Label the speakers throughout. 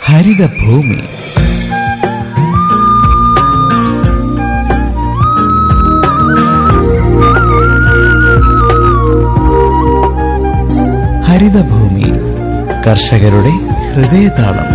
Speaker 1: ഹരിതഭൂമി ഹരിതഭൂമി കർഷകരുടെ ഹൃദയതാളം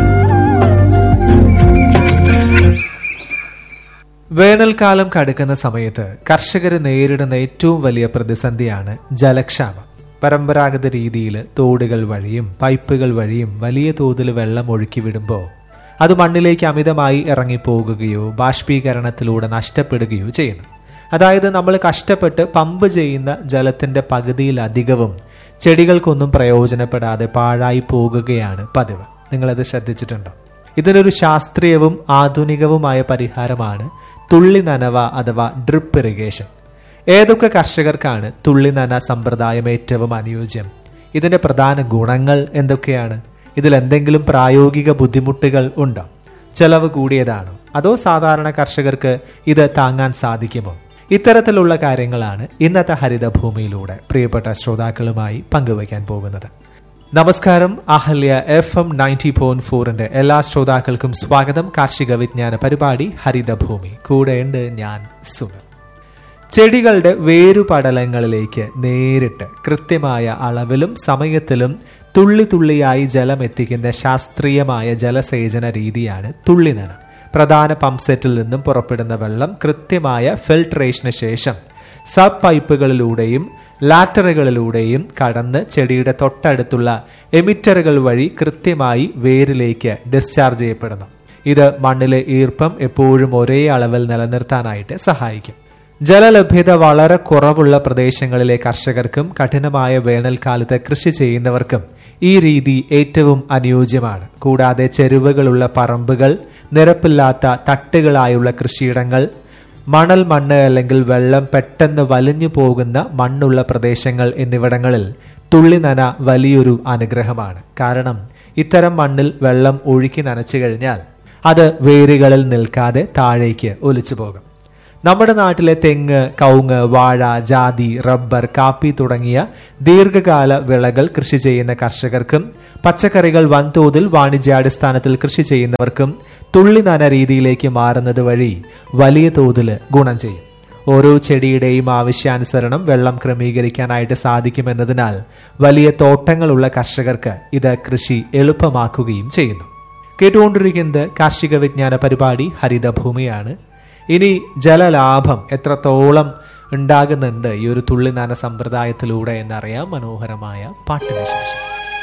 Speaker 2: വേനൽക്കാലം കടുക്കുന്ന സമയത്ത് കർഷകർ നേരിടുന്ന ഏറ്റവും വലിയ പ്രതിസന്ധിയാണ് ജലക്ഷാമം പരമ്പരാഗത രീതിയിൽ തോടുകൾ വഴിയും പൈപ്പുകൾ വഴിയും വലിയ തോതിൽ വെള്ളം ഒഴുക്കി വിടുമ്പോൾ അത് മണ്ണിലേക്ക് അമിതമായി ഇറങ്ങിപ്പോകുകയോ ബാഷ്പീകരണത്തിലൂടെ നഷ്ടപ്പെടുകയോ ചെയ്യുന്നു അതായത് നമ്മൾ കഷ്ടപ്പെട്ട് പമ്പ് ചെയ്യുന്ന ജലത്തിന്റെ പകുതിയിലധികവും ചെടികൾക്കൊന്നും പ്രയോജനപ്പെടാതെ പാഴായി പോകുകയാണ് പതിവ് നിങ്ങളത് ശ്രദ്ധിച്ചിട്ടുണ്ടോ ഇതിനൊരു ശാസ്ത്രീയവും ആധുനികവുമായ പരിഹാരമാണ് തുള്ളി നനവ അഥവാ ഡ്രിപ്പ് ഇറിഗേഷൻ ഏതൊക്കെ കർഷകർക്കാണ് തുള്ളി നന സമ്പ്രദായം ഏറ്റവും അനുയോജ്യം ഇതിന്റെ പ്രധാന ഗുണങ്ങൾ എന്തൊക്കെയാണ് ഇതിൽ എന്തെങ്കിലും പ്രായോഗിക ബുദ്ധിമുട്ടുകൾ ഉണ്ടോ ചെലവ് കൂടിയതാണോ അതോ സാധാരണ കർഷകർക്ക് ഇത് താങ്ങാൻ സാധിക്കുമോ ഇത്തരത്തിലുള്ള കാര്യങ്ങളാണ് ഇന്നത്തെ ഹരിതഭൂമിയിലൂടെ പ്രിയപ്പെട്ട ശ്രോതാക്കളുമായി പങ്കുവയ്ക്കാൻ പോകുന്നത് നമസ്കാരം Ahalya F M ninety point ഫോറിന്റെ എല്ലാ ശ്രോതാക്കൾക്കും സ്വാഗതം കാർഷിക വിജ്ഞാന പരിപാടി ഹരിതഭൂമി കൂടെയുണ്ട് ഞാൻ സുനിൽ ചെടികളുടെ വേരുപടലങ്ങളിലേക്ക് നേരിട്ട് കൃത്യമായ അളവിലും സമയത്തിലും തുള്ളി തുള്ളിയായി ജലം എത്തിക്കുന്ന ശാസ്ത്രീയമായ ജലസേചന രീതിയാണ് തുള്ളിനന പ്രധാന പമ്പ് സെറ്റിൽ നിന്നും പുറപ്പെടുന്ന വെള്ളം കൃത്യമായ ഫിൽട്രേഷന് ശേഷം സബ് പൈപ്പുകളിലൂടെയും ലാറ്ററുകളിലൂടെയും കടന്ന് ചെടിയുടെ തൊട്ടടുത്തുള്ള എമിറ്ററുകൾ വഴി കൃത്യമായി വേരിലേക്ക് ഡിസ്ചാർജ് ചെയ്യപ്പെടുന്നു ഇത് മണ്ണിലെ ഈർപ്പം എപ്പോഴും ഒരേ അളവിൽ നിലനിർത്താനായിട്ട് സഹായിക്കും ജലലഭ്യത വളരെ കുറവുള്ള പ്രദേശങ്ങളിലെ കർഷകർക്കും കഠിനമായ വേനൽക്കാലത്ത് കൃഷി ചെയ്യുന്നവർക്കും ഈ രീതി ഏറ്റവും അനുയോജ്യമാണ് കൂടാതെ ചെരുവുകളുള്ള പറമ്പുകൾ നിരപ്പില്ലാത്ത തട്ടുകളായുള്ള കൃഷിയിടങ്ങൾ മണൽ മണ്ണ് അല്ലെങ്കിൽ വെള്ളം പെട്ടെന്ന് വലിഞ്ഞു പോകുന്ന മണ്ണുള്ള പ്രദേശങ്ങൾ എന്നിവിടങ്ങളിൽ തുള്ളി നന വലിയൊരു അനുഗ്രഹമാണ് കാരണം ഇത്തരം മണ്ണിൽ വെള്ളം ഒഴുക്കി നനച്ചു കഴിഞ്ഞാൽ അത് വേരുകളിൽ നിൽക്കാതെ താഴേക്ക് ഒലിച്ചു പോകും നമ്മുടെ നാട്ടിലെ തെങ്ങ് കവുങ്ങ് വാഴ ജാതി റബ്ബർ കാപ്പി തുടങ്ങിയ ദീർഘകാല വിളകൾ കൃഷി ചെയ്യുന്ന കർഷകർക്കും പച്ചക്കറികൾ വൻതോതിൽ വാണിജ്യാടിസ്ഥാനത്തിൽ കൃഷി ചെയ്യുന്നവർക്കും തുള്ളി നന രീതിയിലേക്ക് മാറുന്നത് വഴി വലിയ തോതിൽ ഗുണം ചെയ്യും ഓരോ ചെടിയുടെയും ആവശ്യാനുസരണം വെള്ളം ക്രമീകരിക്കാനായിട്ട് സാധിക്കുമെന്നതിനാൽ വലിയ തോട്ടങ്ങളുള്ള കർഷകർക്ക് ഇത് കൃഷി എളുപ്പമാക്കുകയും ചെയ്യുന്നു കേട്ടുകൊണ്ടിരിക്കുന്നത് കാർഷിക വിജ്ഞാന പരിപാടി ഹരിതഭൂമിയാണ് ഇനി ജലലാഭം എത്രത്തോളം ഉണ്ടാകുന്നുണ്ട് ഈ ഒരു തുള്ളി നന സമ്പ്രദായത്തിലൂടെ എന്നറിയാം മനോഹരമായ പാട്ടിന് ശേഷം